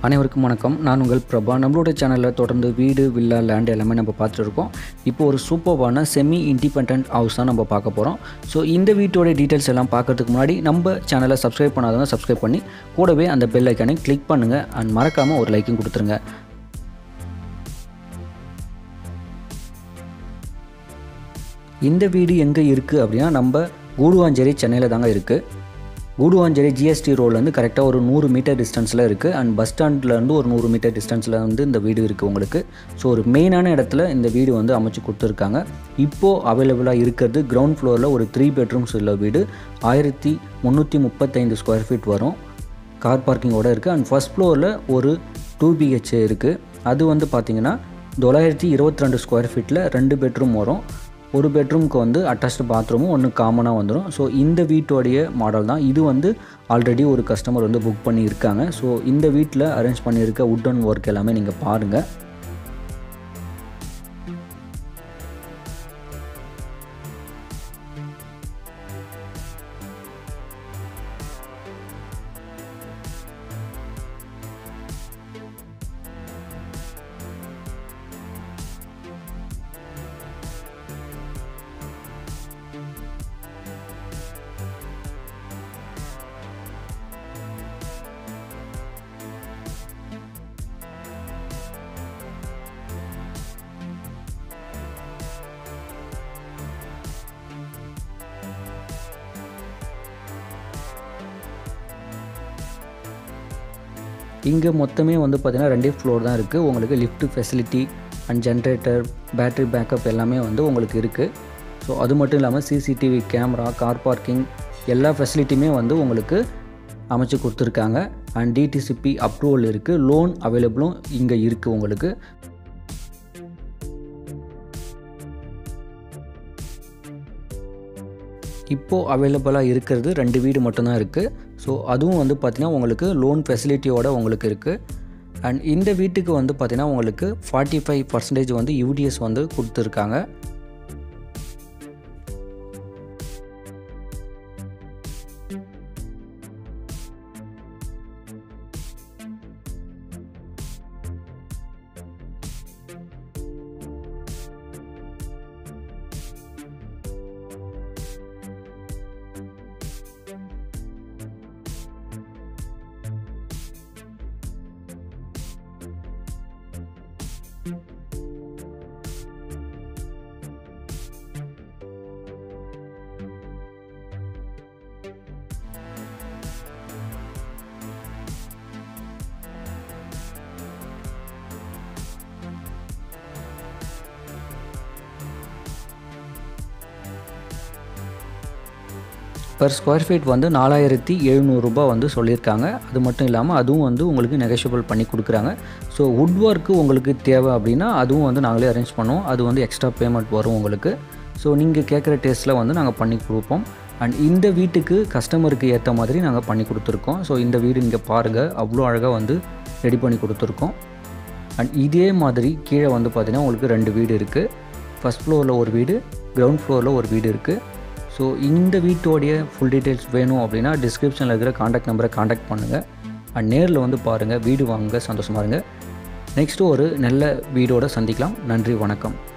அனைவருக்கும் வணக்கம் நான் உங்கள் பிரபா நம்மளோட சேனலில் தொடர்ந்து வீடு வில்லா லேண்ட் எல்லாமே நம்ம பார்த்துட்டு இருக்கோம் இப்போ ஒரு சூப்பர்வான செமி இண்டிபெண்ட் ஹவுஸ் தான் நம்ம பார்க்க போகிறோம் ஸோ இந்த வீட்டோட டீட்டெயில்ஸ் எல்லாம் பார்க்கறதுக்கு முன்னாடி நம்ம சேனலை சப்ஸ்கிரைப் பண்ணாதவங்க சப்ஸ்கிரைப் பண்ணி கூடவே அந்த பெல் ஐக்கானை கிளிக் பண்ணுங்கள் அண்ட் மறக்காமல் ஒரு லைக்கும் கொடுத்துருங்க இந்த வீடு எங்கே இருக்குது அப்படின்னா நம்ம கூடுவாஞ்சேரி சென்னையில் தாங்க இருக்குது கூடுவாஞ்சேரி ஜிஎஸ்டி ரோட்லேருந்து கரெக்டாக ஒரு நூறு மீட்டர் டிஸ்டன்ஸில் இருக்குது அண்ட் பஸ் ஸ்டாண்ட்லேருந்து ஒரு நூறு மீட்டர் டிஸ்டன்ஸில் வந்து இந்த வீடு இருக்குது உங்களுக்கு ஸோ ஒரு மெயினான இடத்துல இந்த வீடு வந்து அமைச்சு கொடுத்துருக்காங்க இப்போது அவைலபிளாக இருக்கிறது கிரவுண்ட் ஃப்ளோரில் ஒரு த்ரீ பெட்ரூம்ஸ் உள்ள வீடு ஆயிரத்தி முந்நூற்றி முப்பத்தைந்து ஸ்கொயர் ஃபீட் வரும் கார் பார்க்கிங்கோட இருக்குது அண்ட் ஃபஸ்ட் ஃப்ளோரில் ஒரு டூ பிஹெச் இருக்குது அது வந்து பார்த்திங்கன்னா தொள்ளாயிரத்தி இருபத்தி ரெண்டு ஸ்கொயர் ஃபீட்டில் ரெண்டு பெட்ரூம் வரும் ஒரு பெட்ரூம்க்கு வந்து அட்டாச்டு பாத்ரூமும் ஒன்று காமனாக வந்துடும் ஸோ இந்த வீட்டோடைய மாடல் தான் இது வந்து ஆல்ரெடி ஒரு கஸ்டமர் வந்து புக் பண்ணி இருக்காங்க ஸோ இந்த வீட்டில் அரேஞ்ச் பண்ணியிருக்க உட்டன் ஒர்க் எல்லாமே நீங்கள் பாருங்கள் இங்கே மொத்தமே வந்து பார்த்திங்கன்னா ரெண்டே ஃப்ளோர் தான் இருக்குது உங்களுக்கு lift facility and generator battery backup எல்லாமே வந்து உங்களுக்கு இருக்குது ஸோ அது மட்டும் இல்லாமல் சிசிடிவி கேமரா கார் பார்க்கிங் எல்லா ஃபெசிலிட்டியுமே வந்து உங்களுக்கு அமைச்சு கொடுத்துருக்காங்க அண்ட் டிடிசிபி அப்ரூவல் இருக்குது லோன் அவைலபிளும் இங்கே இருக்குது உங்களுக்கு இப்போது அவைலபிளாக இருக்கிறது ரெண்டு வீடு மட்டும்தான் இருக்குது ஸோ அதுவும் வந்து பார்த்திங்கன்னா உங்களுக்கு லோன் ஃபெசிலிட்டியோட உங்களுக்கு இருக்குது அண்ட் இந்த வீட்டுக்கு வந்து பார்த்திங்கன்னா உங்களுக்கு ஃபார்ட்டி ஃபைவ் பர்சன்டேஜ் வந்து யூடிஎஸ் வந்து கொடுத்துருக்காங்க பர் ஸ்கொயர் ஃபீட் வந்து நாலாயிரத்தி எழுநூறுபா வந்து சொல்லியிருக்காங்க அது மட்டும் இல்லாமல் அதுவும் வந்து உங்களுக்கு நெகஷியபிள் பண்ணி கொடுக்குறாங்க ஸோ வுட் ஒர்க்கு உங்களுக்கு தேவை அப்படின்னா அதுவும் வந்து நாங்களே அரேஞ்ச் பண்ணுவோம் அது வந்து எக்ஸ்ட்ரா பேமெண்ட் வரும் உங்களுக்கு ஸோ நீங்கள் கேட்குற டேஸ்ட்டில் வந்து நாங்கள் பண்ணி கொடுப்போம் அண்ட் இந்த வீட்டுக்கு கஸ்டமருக்கு ஏற்ற மாதிரி நாங்கள் பண்ணி கொடுத்துருக்கோம் ஸோ இந்த வீடு நீங்கள் பாருங்கள் அவ்வளோ அழகாக வந்து ரெடி பண்ணி கொடுத்துருக்கோம் அண்ட் இதே மாதிரி கீழே வந்து பார்த்திங்கன்னா உங்களுக்கு ரெண்டு வீடு இருக்குது ஃபஸ்ட் ஃப்ளோரில் ஒரு வீடு கிரவுண்ட் ஃப்ளோரில் ஒரு வீடு இருக்குது ஸோ இந்த வீட்டோடைய ஃபுல் டீட்டெயில்ஸ் வேணும் அப்படின்னா டிஸ்கிரிப்ஷனில் இருக்கிற காண்டாக்ட் நம்பரை காண்டாக்ட் பண்ணுங்கள் அண்ட் நேரில் வந்து பாருங்கள் வீடு வாங்க சந்தோஷமாக இருங்க நெக்ஸ்ட்டு ஒரு நல்ல வீடோட சந்திக்கலாம் நன்றி வணக்கம்